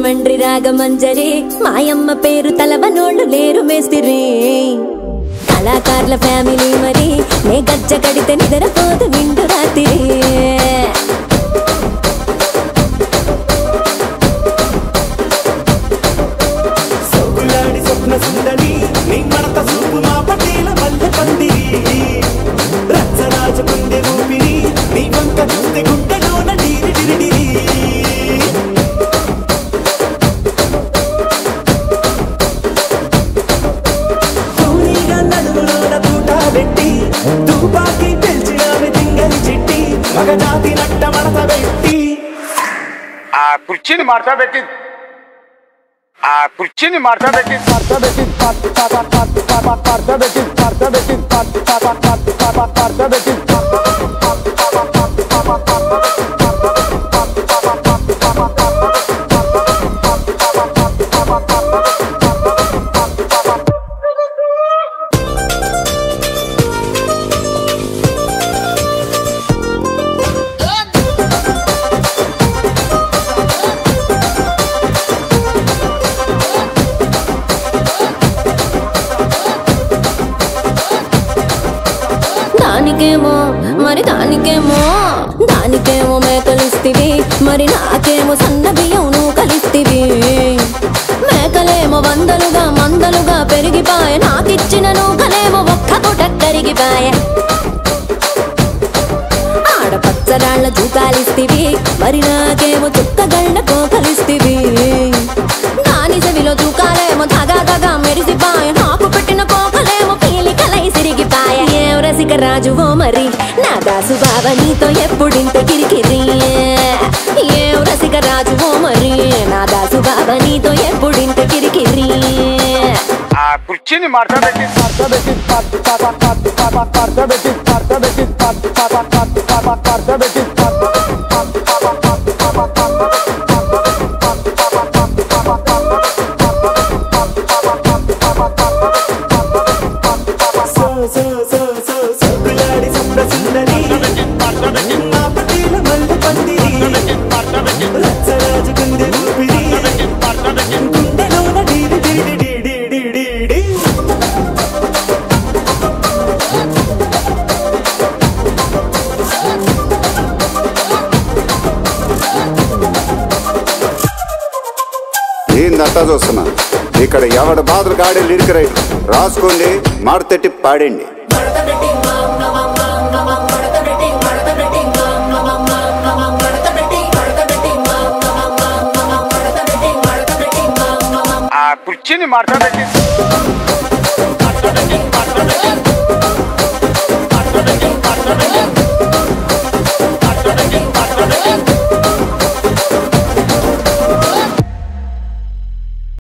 రాజమండ్రి రాగమంజరి మాయమ్మ పేరు తలవనోళ్ళు లేరు మేస్తిరి కళాకారుల ఫ్యామిలీ మరి నే గజ్జ కడితే నిద్రపోదు నిండు రాత్రి సొగులాడి స్వప్న సుందరి నీ మడత చూపు మా పటేల మల్లె పందిరి రచ్చరాజు కుందె ఊపిరి నీ వంక చూస్తే గుండెలోన డీరి డిరిడిరి తూనీగా నడుములోన తూట పెట్టి తుపాకి పెంచినావి తింగని చిట్టి మగజాతి నట్ట మడత పెట్టి ఆ కుర్చీని మార్చా పెట్టి ఆ కుర్చీని మార్చా పెట్టి మార్చా పెట్టి మార్చా పెట్టి మార్చా పెట్టి మార్చా పెట్టి దానికేమో మరి దానికేమో దానికేమో మేకలిస్తివి మరి నాకేమో సన్న బియ్యం నువ్వు కలిస్తివి మేకలేమో వందలుగా మందలుగా పెరిగిపాయ నాకిచ్చిన నూకలేమో ఒక్క పూట కరిగిపాయ ఆడపచ్చరాళ్ళ జూకాలిస్తివి మరి నాకేమో చుక్కగళ్ళ కోకలిస్తివి దాని చెవిలో జూకాలేమో దగా దగా మెరిసిపాయ నాకు పెట్టిన కోకలేమో పీలికలై సిరిగిపాయ ఏం రసిక రాజువో మరి నా దాసు బావ నీతో ఎప్పుడింత కిరికిరి ఏం రసిక రాజువో మరి నా దాసు బావ నీతో ఎప్పుడింత కిరికిరి ఆ కుర్చీని మార్చా పెట్టి మార్చా పెట్టి మార్చా పెట్టి మార్చా పెట్టి మార్చా పెట్టి సో సో సో సో సొగులాడి స్వప్న సుందరి మా పటేల మల్లె పందిరి రచ్చరాజు కుందె ఊపిరి గుండెలోన డీరి డీరి డీరి డీరి డీరి ఏందంతా చూస్తున్నా ఇక్కడ ఎవడ బాధలు గాడే లిరిక్ రైటర్ రాసుకోండి మాడతెట్టి పాడండి ఆ కుర్చీని మార్చా పెట్టి మార్చా పెట్టి మార్చా పెట్టి